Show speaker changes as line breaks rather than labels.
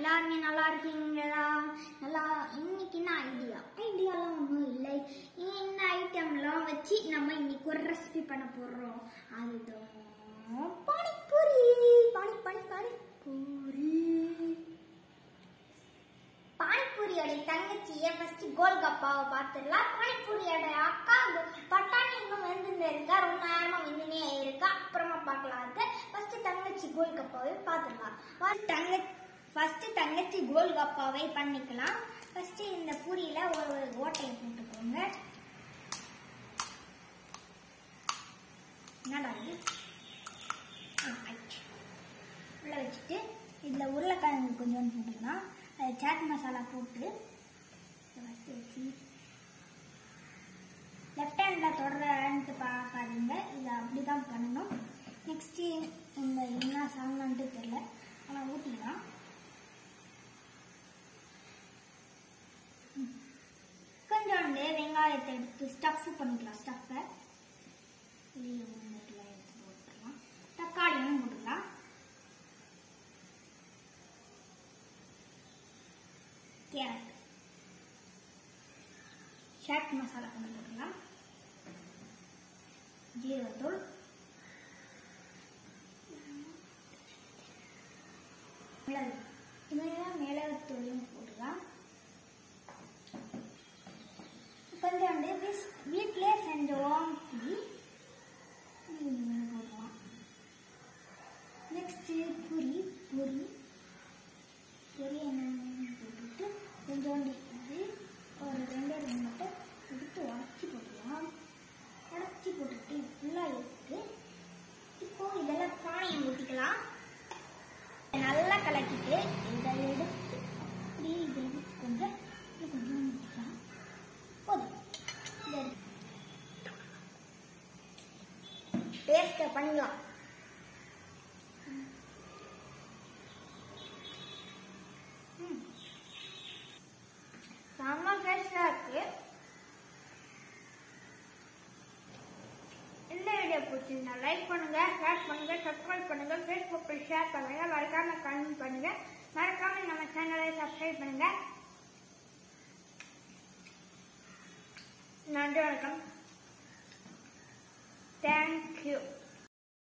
எல்லாருமே நல்லா இருக்கீங்களா நல்லா இன்னைக்கு என்ன ஐடியா ஐடியாலாம் ஒன்றும் இல்லை இந்த ஐட்டம்லாம் வச்சு நம்ம இன்னைக்கு ஒரு ரெசிபி பண்ண போறோம் அதுதான் பானிபூரி பானி பானி பானிபூரி பானிபூரியோட தங்கச்சியை ஃபர்ஸ்ட் கோல்கப்பாவை பார்த்துடலாம் பானிபூரியோட அக்கா பட்டாணி இன்னும் வெந்துன்னு இருக்கா ரொம்ப நேரமா வெந்துனே இருக்கா அப்புறமா பார்க்கலாம் அது ஃபர்ஸ்ட் தங்கச்சி கோல்கப்பாவை பார்த்துடலாம் ஃபர்ஸ்ட் தங்க ஃபர்ஸ்ட் தங்கச்சி கோல்கப்பாவை பண்ணிக்கலாம் ஃபர்ஸ்ட் இந்த பூரியில ஒரு ஒரு ஓட்டையை போட்டுக்கோங்க என்னடா இது ஆ, ஆயிடுச்சு. உள்ள வச்சுட்டு இதில் உருளைக்கிழங்கு கொஞ்சோண்டு போட்டுக்கலாம் அது சாட் மசாலா போட்டு இதை ஃபஸ்ட்டு வச்சு லெஃப்ட் ஹேண்டில் தொடரன்ட்டு பார்க்காதீங்க இதை அப்படி தான் பண்ணணும் நெக்ஸ்ட்டு இந்த என்ன சாங்கன்ட்டு தெரில ஆனால் ஊற்றிக்கலாம் ம். கொஞ்சோண்டு வெங்காயத்தை எடுத்து ஸ்டஃப் பண்ணிக்கலாம் ஸ்டஃப்பை வெளியில் மூணுலாம் எடுத்து போட்டுக்கலாம் தக்காளியும் போட்டுக்கலாம் கேரட் சாட் மசாலா கொஞ்சம் போட்டுக்கலாம் ஜீரகத்தூள் மிளகு இதெல்லாம் மிளகுத்தூளையும் போட்டுக்கலாம் கொஞ்சோண்டு விஸ் வீட்டிலே செஞ்ச ஓம்பி போடலாம் நெக்ஸ்ட்டு பூரி பூரி பொரி என்னன்னு போட்டுட்டு கொஞ்சோண்டு இது ஒரு ரெண்டே ரெண்டு மட்டும் எடுத்து உடச்சி போட்டுக்கலாம் உடச்சி போட்டுட்டு ஃபுல்லாக எடுத்துட்டு இப்போ இதெல்லாம் பானையை ஊற்றிக்கலாம் நல்லா கலக்கிட்டு இதை எடுத்து அப்படியே இதை எடுத்து கொஞ்சம் இன்னும் கொஞ்சம் ஊற்றிக்கலாம் போதும் இதை டேஸ்ட்டை பண்ணிக்கலாம் ம். செம்ம டேஸ்டாக இருக்கு இந்த வீடியோ பிடிச்சிருந்தா லைக் பண்ணுங்க ஷேர் பண்ணுங்க சப்ஸ்கிரைப் பண்ணுங்க ஃபேஸ்புக்கில் ஷேர் பண்ணுங்க மறக்காம கமெண்ட் பண்ணுங்க மறக்காம நம்ம சேனலை சப்ஸ்கிரைப் பண்ணுங்க நன்றி வணக்கம் தேங்க்யூ